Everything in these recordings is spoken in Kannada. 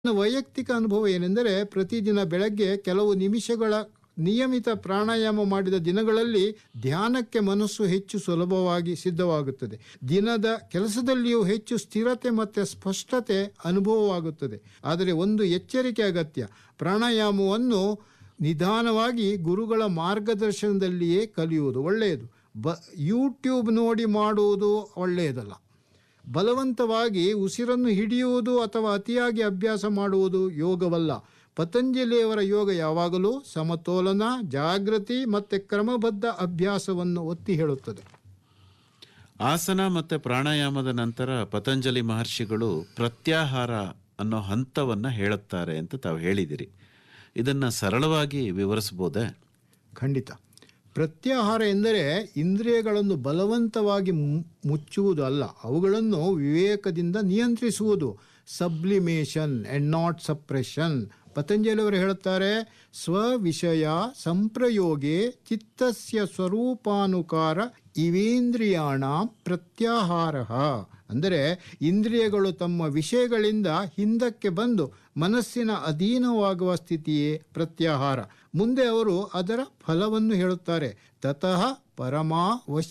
ನನ್ನ ವೈಯಕ್ತಿಕ ಅನುಭವ ಏನೆಂದರೆ ಪ್ರತಿದಿನ ಬೆಳಗ್ಗೆ ಕೆಲವು ನಿಮಿಷಗಳ ನಿಯಮಿತ ಪ್ರಾಣಾಯಾಮ ಮಾಡಿದ ದಿನಗಳಲ್ಲಿ ಧ್ಯಾನಕ್ಕೆ ಮನಸ್ಸು ಹೆಚ್ಚು ಸುಲಭವಾಗಿ ಸಿದ್ಧವಾಗುತ್ತದೆ ದಿನದ ಕೆಲಸದಲ್ಲಿಯೂ ಹೆಚ್ಚು ಸ್ಥಿರತೆ ಮತ್ತು ಸ್ಪಷ್ಟತೆ ಅನುಭವವಾಗುತ್ತದೆ ಆದರೆ ಒಂದು ಎಚ್ಚರಿಕೆ ಅಗತ್ಯ ಪ್ರಾಣಾಯಾಮವನ್ನು ನಿಧಾನವಾಗಿ ಗುರುಗಳ ಮಾರ್ಗದರ್ಶನದಲ್ಲಿಯೇ ಕಲಿಯುವುದು ಒಳ್ಳೆಯದು ಬ ಯೂಟ್ಯೂಬ್ ನೋಡಿ ಮಾಡುವುದು ಒಳ್ಳೆಯದಲ್ಲ ಬಲವಂತವಾಗಿ ಉಸಿರನ್ನು ಹಿಡಿಯುವುದು ಅಥವಾ ಅತಿಯಾಗಿ ಅಭ್ಯಾಸ ಮಾಡುವುದು ಯೋಗವಲ್ಲ ಪತಂಜಲಿಯವರ ಯೋಗ ಯಾವಾಗಲೂ ಸಮತೋಲನ ಜಾಗೃತಿ ಮತ್ತು ಕ್ರಮಬದ್ಧ ಅಭ್ಯಾಸವನ್ನು ಒತ್ತಿ ಹೇಳುತ್ತದೆ ಆಸನ ಮತ್ತು ಪ್ರಾಣಾಯಾಮದ ನಂತರ ಪತಂಜಲಿ ಮಹರ್ಷಿಗಳು ಪ್ರತ್ಯಾಹಾರ ಅನ್ನೋ ಹಂತವನ್ನು ಹೇಳುತ್ತಾರೆ ಅಂತ ತಾವು ಹೇಳಿದಿರಿ ಇದನ್ನು ಸರಳವಾಗಿ ವಿವರಿಸ್ಬೋದೇ ಖಂಡಿತ ಪ್ರತ್ಯಾಹಾರ ಎಂದರೆ ಇಂದ್ರಿಯಗಳನ್ನು ಬಲವಂತವಾಗಿ ಮು- ಮುಚ್ಚುವುದು ಅಲ್ಲ ಅವುಗಳನ್ನು ವಿವೇಕದಿಂದ ನಿಯಂತ್ರಿಸುವುದು ಸಬ್ಲಿಮೇಷನ್ ಅಂಡ್ ನಾಟ್ ಸಪ್ರೆಷನ್ ಪತಂಜಲಿಯವರು ಹೇಳುತ್ತಾರೆ ಸ್ವವಿಷಯ ಸಂಪ್ರಯೋಗೆ ಚಿತ್ತಸ್ಯ ಸ್ವರೂಪಾನುಕಾರ ಇವೇಂದ್ರಿಯಾಣ ಪ್ರತ್ಯಾಹಾರ ಅಂದರೆ ಇಂದ್ರಿಯಗಳು ತಮ್ಮ ವಿಷಯಗಳಿಂದ ಹಿಂದಕ್ಕೆ ಬಂದು ಮನಸ್ಸಿನ ಅಧೀನವಾಗುವ ಸ್ಥಿತಿಯೇ ಪ್ರತ್ಯಾಹಾರ ಮುಂದೆ ಅವರು ಅದರ ಫಲವನ್ನು ಹೇಳುತ್ತಾರೆ ತತಃ ಪರಮಾ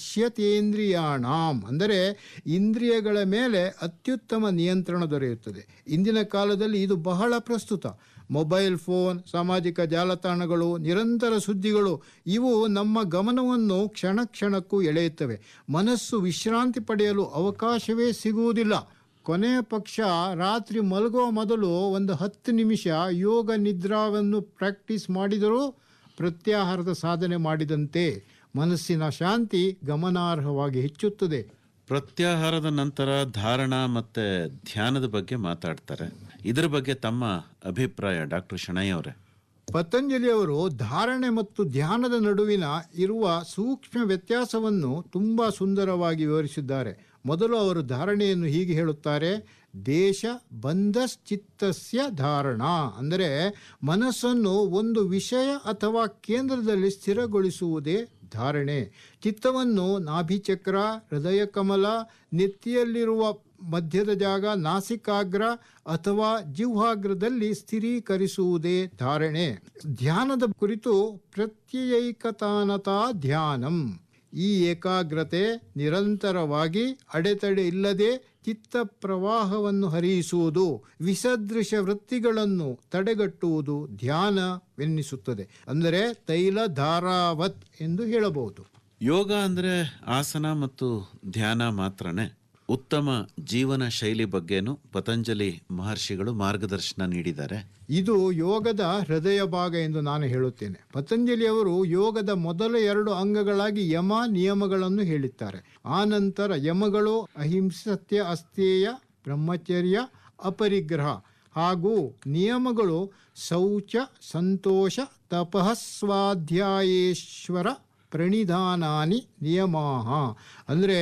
ವಶ್ಯತೇಂದ್ರಿಯಾಣಾಂ ಅಂದರೆ ಇಂದ್ರಿಯಗಳ ಮೇಲೆ ಅತ್ಯುತ್ತಮ ನಿಯಂತ್ರಣ ದೊರೆಯುತ್ತದೆ ಇಂದಿನ ಕಾಲದಲ್ಲಿ ಇದು ಬಹಳ ಪ್ರಸ್ತುತ ಮೊಬೈಲ್ ಫೋನ್ ಸಾಮಾಜಿಕ ಜಾಲತಾಣಗಳು ನಿರಂತರ ಸುದ್ದಿಗಳು ಇವು ನಮ್ಮ ಗಮನವನ್ನು ಕ್ಷಣ ಕ್ಷಣಕ್ಕೂ ಎಳೆಯುತ್ತವೆ ಮನಸ್ಸು ವಿಶ್ರಾಂತಿ ಪಡೆಯಲು ಅವಕಾಶವೇ ಸಿಗುವುದಿಲ್ಲ ಕೊನೆಯ ಪಕ್ಷ ರಾತ್ರಿ ಮಲಗುವ ಮೊದಲು ಒಂದು ಹತ್ತು ನಿಮಿಷ ಯೋಗ ನಿದ್ರಾವನ್ನು ಪ್ರಾಕ್ಟೀಸ್ ಮಾಡಿದರೂ ಪ್ರತ್ಯಾಹಾರದ ಸಾಧನೆ ಮಾಡಿದಂತೆ ಮನಸ್ಸಿನ ಶಾಂತಿ ಗಮನಾರ್ಹವಾಗಿ ಹೆಚ್ಚುತ್ತದೆ ಪ್ರತ್ಯಾಹಾರದ ನಂತರ ಧಾರಣ ಮತ್ತು ಧ್ಯಾನದ ಬಗ್ಗೆ ಮಾತಾಡ್ತಾರೆ ಇದರ ಬಗ್ಗೆ ತಮ್ಮ ಅಭಿಪ್ರಾಯ ಡಾಕ್ಟರ್ ಶಣೈ ಅವರೇ ಪತಂಜಲಿಯವರು ಧಾರಣೆ ಮತ್ತು ಧ್ಯಾನದ ನಡುವಿನ ಇರುವ ಸೂಕ್ಷ್ಮ ವ್ಯತ್ಯಾಸವನ್ನು ತುಂಬ ಸುಂದರವಾಗಿ ವಿವರಿಸಿದ್ದಾರೆ ಮೊದಲು ಅವರು ಧಾರಣೆಯನ್ನು ಹೀಗೆ ಹೇಳುತ್ತಾರೆ ದೇಶ ಬಂಧಶ್ಚಿತ್ತಸ್ಯ ಧಾರಣ ಅಂದರೆ ಮನಸ್ಸನ್ನು ಒಂದು ವಿಷಯ ಅಥವಾ ಕೇಂದ್ರದಲ್ಲಿ ಸ್ಥಿರಗೊಳಿಸುವುದೇ ಧಾರಣೆ ಚಿತ್ತವನ್ನು ನಾಭಿಚಕ್ರ ಹೃದಯ ಕಮಲ ನೆತ್ತಿಯಲ್ಲಿರುವ ಮಧ್ಯದ ಜಾಗ ನಾಸಿಕಾಗ್ರ ಅಥವಾ ಜಿಹ್ವಾಗ್ರದಲ್ಲಿ ಸ್ಥಿರೀಕರಿಸುವುದೇ ಧಾರಣೆ ಧ್ಯಾನದ ಕುರಿತು ಪ್ರತ್ಯಯೈಕತಾನತಾ ಧ್ಯಾನಂ ಈ ಏಕಾಗ್ರತೆ ನಿರಂತರವಾಗಿ ಅಡೆತಡೆ ಇಲ್ಲದೆ ಚಿತ್ತ ಪ್ರವಾಹವನ್ನು ಹರಿಸುವುದು ವಿಸದೃಶ ವೃತ್ತಿಗಳನ್ನು ತಡೆಗಟ್ಟುವುದು ಧ್ಯಾನವೆನ್ನಿಸುತ್ತದೆ ಅಂದರೆ ತೈಲ ಧಾರಾವತ್ ಎಂದು ಹೇಳಬಹುದು ಯೋಗ ಅಂದರೆ ಆಸನ ಮತ್ತು ಧ್ಯಾನ ಮಾತ್ರನೇ ಉತ್ತಮ ಜೀವನ ಶೈಲಿ ಬಗ್ಗೆನೂ ಪತಂಜಲಿ ಮಹರ್ಷಿಗಳು ಮಾರ್ಗದರ್ಶನ ನೀಡಿದ್ದಾರೆ ಇದು ಯೋಗದ ಹೃದಯ ಭಾಗ ಎಂದು ನಾನು ಹೇಳುತ್ತೇನೆ ಪತಂಜಲಿಯವರು ಯೋಗದ ಮೊದಲ ಎರಡು ಅಂಗಗಳಾಗಿ ಯಮ ನಿಯಮಗಳನ್ನು ಹೇಳಿದ್ದಾರೆ ಆ ನಂತರ ಯಮಗಳು ಅಹಿಂಸತ್ಯ ಅಸ್ಥೇಯ ಬ್ರಹ್ಮಚರ್ಯ ಅಪರಿಗ್ರಹ ಹಾಗೂ ನಿಯಮಗಳು ಶೌಚ ಸಂತೋಷ ತಪಃ ಸ್ವಾಧ್ಯಾಯೇಶ್ವರ ಪ್ರಣಿಧಾನಾನಿ ನಿಯಮಾಹ ಅಂದರೆ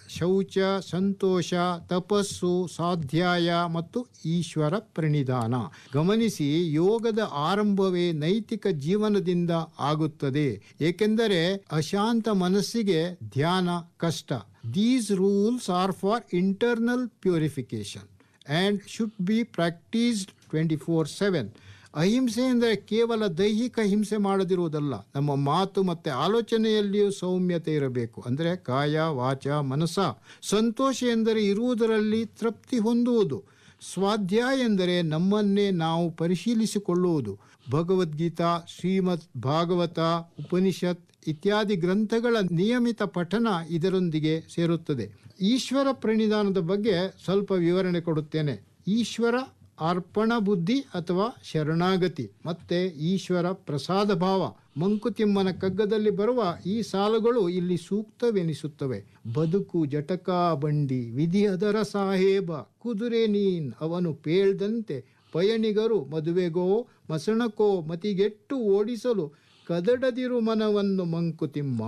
ಶೌಚ ಸಂತೋಷ ತಪಸ್ಸು ಸ್ವಾಧ್ಯಾಯ ಮತ್ತು ಈಶ್ವರ ಪ್ರಣಿಧಾನ ಗಮನಿಸಿ ಯೋಗದ ಆರಂಭವೇ ನೈತಿಕ ಜೀವನದಿಂದ ಆಗುತ್ತದೆ ಏಕೆಂದರೆ ಅಶಾಂತ ಮನಸ್ಸಿಗೆ ಧ್ಯಾನ ಕಷ್ಟ these rules are for internal purification and should be practised twenty four seven ಅಹಿಂಸೆ ಎಂದರೆ ಕೇವಲ ದೈಹಿಕ ಹಿಂಸೆ ಮಾಡದಿರುವುದಲ್ಲ ನಮ್ಮ ಮಾತು ಮತ್ತು ಆಲೋಚನೆಯಲ್ಲಿಯೂ ಸೌಮ್ಯತೆ ಇರಬೇಕು ಅಂದರೆ ಕಾಯ ವಾಚ ಮನಸ ಸಂತೋಷ ಎಂದರೆ ಇರುವುದರಲ್ಲಿ ತೃಪ್ತಿ ಹೊಂದುವುದು ಸ್ವಾಧ್ಯಾಯ ಎಂದರೆ ನಮ್ಮನ್ನೇ ನಾವು ಪರಿಶೀಲಿಸಿಕೊಳ್ಳುವುದು ಭಗವದ್ಗೀತಾ ಶ್ರೀಮದ್ ಭಾಗವತ ಉಪನಿಷತ್ ಇತ್ಯಾದಿ ಗ್ರಂಥಗಳ ನಿಯಮಿತ ಪಠನ ಇದರೊಂದಿಗೆ ಸೇರುತ್ತದೆ ಈಶ್ವರ ಪ್ರಣಿಧಾನದ ಬಗ್ಗೆ ಸ್ವಲ್ಪ ವಿವರಣೆ ಕೊಡುತ್ತೇನೆ ಈಶ್ವರ ಅರ್ಪಣ ಬುದ್ಧಿ ಅಥವಾ ಶರಣಾಗತಿ ಮತ್ತೆ ಈಶ್ವರ ಪ್ರಸಾದ ಭಾವ ಮಂಕುತಿಮ್ಮನ ಕಗ್ಗದಲ್ಲಿ ಬರುವ ಈ ಸಾಲುಗಳು ಇಲ್ಲಿ ಸೂಕ್ತವೆನಿಸುತ್ತವೆ ಬದುಕು ಜಟಕಾ ಬಂಡಿ ವಿಧಿ ಅದರ ಸಾಹೇಬ ಕುದುರೆ ನೀನ್ ಅವನು ಪೇಳ್ದಂತೆ ಪಯಣಿಗರು ಮದುವೆಗೋ ಮಸಣಕೋ ಮತಿಗೆಟ್ಟು ಓಡಿಸಲು ಕದಡದಿರು ಮನವನ್ನು ಮಂಕುತಿಮ್ಮ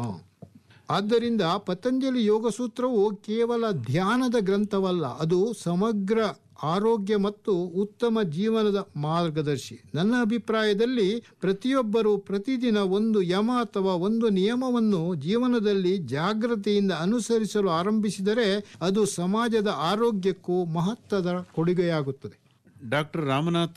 ಆದ್ದರಿಂದ ಪತಂಜಲಿ ಯೋಗ ಸೂತ್ರವು ಕೇವಲ ಧ್ಯಾನದ ಗ್ರಂಥವಲ್ಲ ಅದು ಸಮಗ್ರ ಆರೋಗ್ಯ ಮತ್ತು ಉತ್ತಮ ಜೀವನದ ಮಾರ್ಗದರ್ಶಿ ನನ್ನ ಅಭಿಪ್ರಾಯದಲ್ಲಿ ಪ್ರತಿಯೊಬ್ಬರು ಪ್ರತಿದಿನ ಒಂದು ಯಮ ಅಥವಾ ಒಂದು ನಿಯಮವನ್ನು ಜೀವನದಲ್ಲಿ ಜಾಗೃತಿಯಿಂದ ಅನುಸರಿಸಲು ಆರಂಭಿಸಿದರೆ ಅದು ಸಮಾಜದ ಆರೋಗ್ಯಕ್ಕೂ ಮಹತ್ವದ ಕೊಡುಗೆಯಾಗುತ್ತದೆ ಡಾಕ್ಟರ್ ರಾಮನಾಥ್